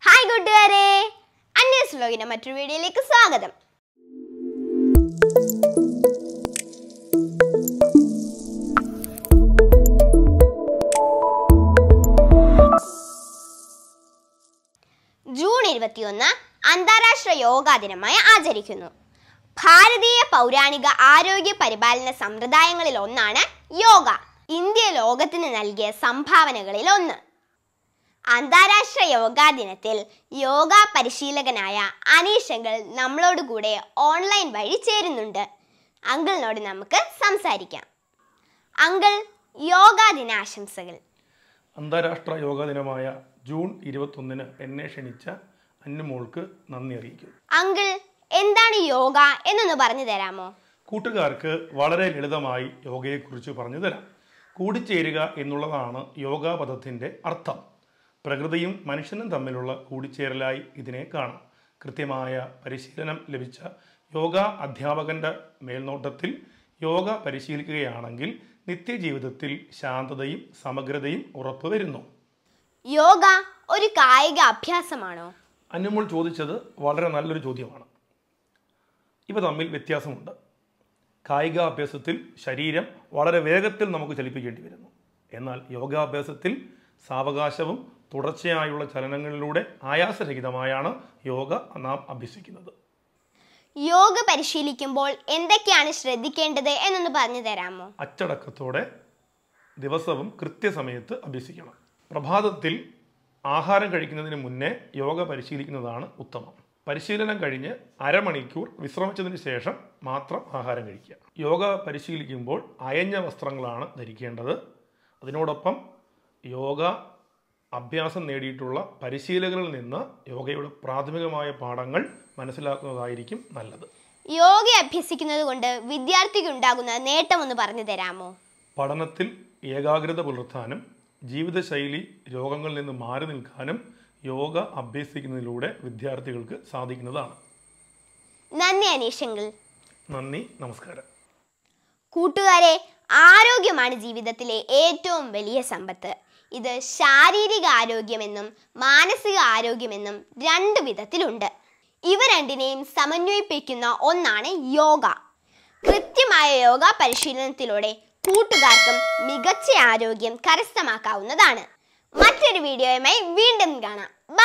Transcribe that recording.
hi കൂട്ടുകാരെ അന്വേഷ് വ്ലോഗിന്റെ മറ്റൊരു വീഡിയോയിലേക്ക് സ്വാഗതം ജൂൺ ഇരുപത്തിയൊന്ന് അന്താരാഷ്ട്ര യോഗാ ദിനമായി ആചരിക്കുന്നു ഭാരതീയ പൗരാണിക ആരോഗ്യ പരിപാലന സമ്പ്രദായങ്ങളിൽ ഒന്നാണ് യോഗ ഇന്ത്യ ലോകത്തിന് നൽകിയ സംഭാവനകളിൽ ഒന്ന് അന്താരാഷ്ട്ര യോഗാ ദിനത്തിൽ യോഗ പരിശീലകനായ അനീഷ് അങ്കിൾ നമ്മളോട് കൂടെ ഓൺലൈൻ വഴി ചേരുന്നുണ്ട് അങ്കിളിനോട് നമുക്ക് സംസാരിക്കാം അങ്കിൾ യോഗാ ദിനാശംസകൾ അന്താരാഷ്ട്ര യോഗാ ദിനമായ ജൂൺ ഇരുപത്തൊന്നിന് എന്നെ ക്ഷണിച്ച അന്നുമോൾക്ക് നന്ദി അറിയിക്കുന്നു അങ്കിൾ എന്താണ് യോഗ എന്നൊന്ന് പറഞ്ഞു തരാമോ കൂട്ടുകാർക്ക് വളരെ ലളിതമായി യോഗയെക്കുറിച്ച് പറഞ്ഞു തരാം കൂടിച്ചേരുക എന്നുള്ളതാണ് യോഗാ പദത്തിൻ്റെ അർത്ഥം പ്രകൃതിയും മനുഷ്യനും തമ്മിലുള്ള കൂടിച്ചേരലായി ഇതിനെ കാണാം കൃത്യമായ പരിശീലനം ലഭിച്ച യോഗ അധ്യാപകന്റെ മേൽനോട്ടത്തിൽ യോഗ പരിശീലിക്കുകയാണെങ്കിൽ നിത്യജീവിതത്തിൽ ശാന്തതയും സമഗ്രതയും ഉറപ്പുവരുന്നു യോഗ ഒരു കായിക അഭ്യാസമാണോ അന്നുമോൾ ചോദിച്ചത് വളരെ നല്ലൊരു ചോദ്യമാണ് ഇവ തമ്മിൽ വ്യത്യാസമുണ്ട് കായികാഭ്യാസത്തിൽ ശരീരം വളരെ വേഗത്തിൽ നമുക്ക് ചലിപ്പിക്കേണ്ടി വരുന്നു എന്നാൽ യോഗാഭ്യാസത്തിൽ സാവകാശവും തുടർച്ചയായുള്ള ചലനങ്ങളിലൂടെ ആയാസരഹിതമായാണ് യോഗ നാം അഭ്യസിക്കുന്നത് യോഗ പരിശീലിക്കുമ്പോൾ എന്തൊക്കെയാണ് ശ്രദ്ധിക്കേണ്ടത് എന്നൊന്ന് പറഞ്ഞു തരാമോ അച്ചടക്കത്തോടെ ദിവസവും കൃത്യസമയത്ത് അഭ്യസിക്കണം പ്രഭാതത്തിൽ ആഹാരം കഴിക്കുന്നതിന് മുന്നേ യോഗ പരിശീലിക്കുന്നതാണ് ഉത്തമം പരിശീലനം കഴിഞ്ഞ് അരമണിക്കൂർ വിശ്രമിച്ചതിന് ശേഷം മാത്രം ആഹാരം കഴിക്കുക യോഗ പരിശീലിക്കുമ്പോൾ അയഞ്ഞ വസ്ത്രങ്ങളാണ് ധരിക്കേണ്ടത് അതിനോടൊപ്പം യോഗ അഭ്യാസം നേടിയിട്ടുള്ള പരിശീലകരിൽ നിന്ന് യോഗയുടെ പ്രാഥമികമായ പാഠങ്ങൾ മനസ്സിലാക്കുന്നതായിരിക്കും നല്ലത് യോഗ അഭ്യസിക്കുന്നത് കൊണ്ട് വിദ്യാർത്ഥിക്ക് ഉണ്ടാകുന്ന നേട്ടം ഒന്ന് പറഞ്ഞു തരാമോ പഠനത്തിൽ ഏകാഗ്രത പുലർത്താനും ജീവിതശൈലി രോഗങ്ങളിൽ നിന്ന് മാറി നിൽക്കാനും യോഗ അഭ്യസിക്കുന്നതിലൂടെ വിദ്യാർത്ഥികൾക്ക് സാധിക്കുന്നതാണ് നന്ദി അനീഷെങ്കിൽ നന്ദി നമസ്കാരം കൂട്ടുകാരെ ആരോഗ്യമാണ് ജീവിതത്തിലെ ഏറ്റവും വലിയ സമ്പത്ത് ഇത് ശാരീരിക ആരോഗ്യമെന്നും മാനസിക ആരോഗ്യമെന്നും രണ്ട് വിധത്തിലുണ്ട് ഇവ രണ്ടിനെയും സമന്വയിപ്പിക്കുന്ന ഒന്നാണ് യോഗ കൃത്യമായ യോഗ പരിശീലനത്തിലൂടെ കൂട്ടുകാർക്കും മികച്ച ആരോഗ്യം കരസ്ഥമാക്കാവുന്നതാണ് മറ്റൊരു വീഡിയോയുമായി വീണ്ടും കാണാം ബൈ